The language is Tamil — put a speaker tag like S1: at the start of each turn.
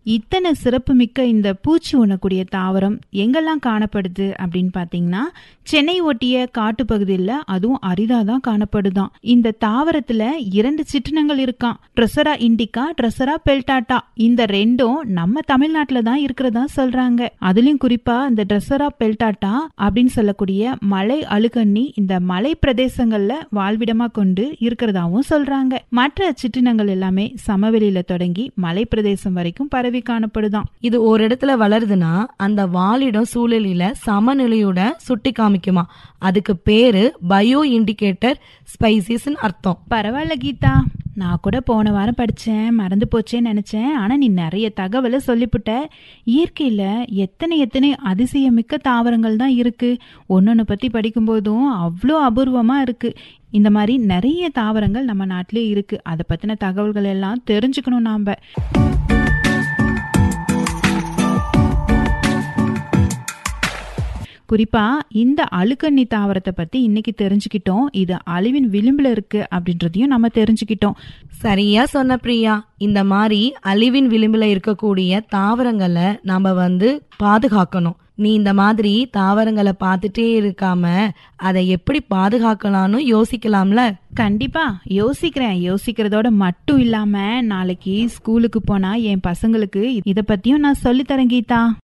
S1: இத்தனை சிறப்புமிக்க இந்த பூச்சி உண்ணக்கூடிய தாவரம் எங்கெல்லாம் காணப்படுது அப்படின்னு பாத்தீங்கன்னா சென்னை ஒட்டிய காட்டுப்பகுதியில் அதுவும் அரிதா தான் காணப்படுதாம் இந்த தாவரத்துல இரண்டு சிற்றினங்கள் இருக்காம் ட்ரெசரா இண்டிகா ட்ரெசரா பெல்டாட்டா இந்த ரெண்டும் நம்ம தமிழ்நாட்டில தான் இருக்கிறதா சொல்றாங்க அதுலயும் குறிப்பா இந்த ட்ரெசரா பெல்டாட்டா அப்படின்னு சொல்லக்கூடிய மலை அழுகண்ணி இந்த மலை பிரதேசங்கள்ல வாழ்விடமா கொண்டு இருக்கிறதாவும் சொல்றாங்க மற்ற சிற்றினங்கள் எல்லாமே சமவெளியில தொடங்கி மலை பிரதேசம் வரைக்கும் பரவி காணப்படுதாம்
S2: இது ஒரு இடத்துல வளருதுன்னா அந்த வாழிடம் சூழலில சமநிலையோட சுட்டி காமிக்குமா அதுக்கு பேரு பயோ இண்டிகேட்டர் ஸ்பைசிஸ்னு அர்த்தம்
S1: பரவாயில்ல கீதா நான் கூட போன வாரம் படித்தேன் மறந்து போச்சேன்னு நினச்சேன் ஆனால் நீ நிறைய தகவலை சொல்லிப்புட்ட இயற்கையில் எத்தனை எத்தனை அதிசயமிக்க தாவரங்கள் தான் இருக்குது ஒன்னொன்று பற்றி படிக்கும்போதும் அவ்வளோ அபூர்வமாக இருக்குது இந்த மாதிரி நிறைய தாவரங்கள் நம்ம நாட்டிலே இருக்குது அதை பற்றின தகவல்கள் எல்லாம் தெரிஞ்சுக்கணும் நாம் குறிப்பா இந்த அழுக்கண்ணி தாவரத்தை பத்தி இன்னைக்கு தெரிஞ்சுக்கிட்டோம் இது அழிவின் விளிம்புல இருக்கு அப்படின்றதையும் நம்ம தெரிஞ்சுக்கிட்டோம்
S2: சரியா சொன்ன பிரியா இந்த மாதிரி அழிவின் விளிம்புல இருக்கக்கூடிய தாவரங்களை நாம வந்து பாதுகாக்கணும் நீ இந்த மாதிரி தாவரங்களை பார்த்துட்டே இருக்காம அதை எப்படி பாதுகாக்கலாம்னு யோசிக்கலாம்ல
S1: கண்டிப்பா யோசிக்கிறேன் யோசிக்கிறதோட மட்டும் இல்லாம நாளைக்கு ஸ்கூலுக்கு போனா என் பசங்களுக்கு இத பத்தியும் நான் சொல்லித்தரேன் கீதா